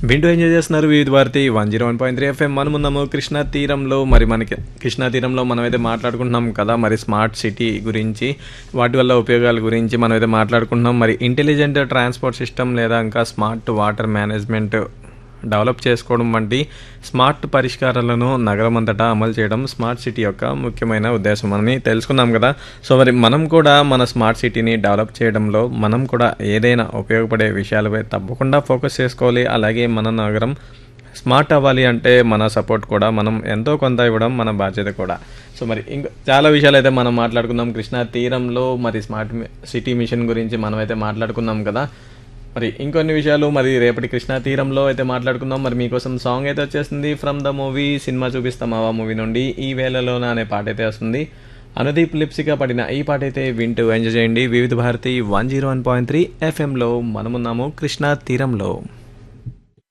వింటూ ఎంజాయ్ చేస్తున్నారు Vividha Bharati one zero one point three FM మనమున్నాము కృష్ణా తీరంలో మరి మనకి కృష్ణా తీరంలో మనం అయితే మాట్లాడుకుంటున్నాం కదా మరి స్మార్ట్ సిటీ గురించి వాటి వల్ల ఉపయోగాల గురించి మనం అయితే మాట్లాడుకుంటున్నాం మరి ఇంటెలిజెంట్ ట్రాన్స్పోర్ట్ సిస్టమ్ లేదా ఇంకా స్మార్ట్ వాటర్ మేనేజ్మెంట్ డెవలప్ చేసుకోవడం వంటి స్మార్ట్ పరిష్కారాలను నగరం అంతటా అమలు చేయడం స్మార్ట్ సిటీ యొక్క ముఖ్యమైన ఉద్దేశం అని తెలుసుకున్నాం కదా సో మరి మనం కూడా మన స్మార్ట్ సిటీని డెవలప్ చేయడంలో మనం కూడా ఏదైనా ఉపయోగపడే విషయాలపై తప్పకుండా ఫోకస్ చేసుకోవాలి అలాగే మన నగరం స్మార్ట్ అవ్వాలి అంటే మన సపోర్ట్ కూడా మనం ఎంతో కొంత ఇవ్వడం మన బాధ్యత కూడా సో మరి ఇంకా చాలా విషయాలు అయితే మనం మాట్లాడుకుందాం కృష్ణా తీరంలో మరి స్మార్ట్ మి- సిటీ మిషన్ గురించి మనం అయితే మాట్లాడుకున్నాం కదా మరి ఇంకొన్ని విషయాలు మరి రేపటి కృష్ణా తీరంలో అయితే మాట్లాడుకుందాం మరి మీకోసం సాంగ్ అయితే వచ్చేస్తుంది ఫ్రమ్ ద మూవీ సినిమా చూపిస్తాం ఆవా మూవీ నుండి ఈ వేళలోన అనే పాట అయితే వస్తుంది అనుదీప్ లిప్సిగా పడిన ఈ పాట అయితే వింటూ ఎంజాయ్ చేయండి Vividha Bharati one zero one point three ఎఫ్ఎంలో మనమున్నాము కృష్ణా తీరంలో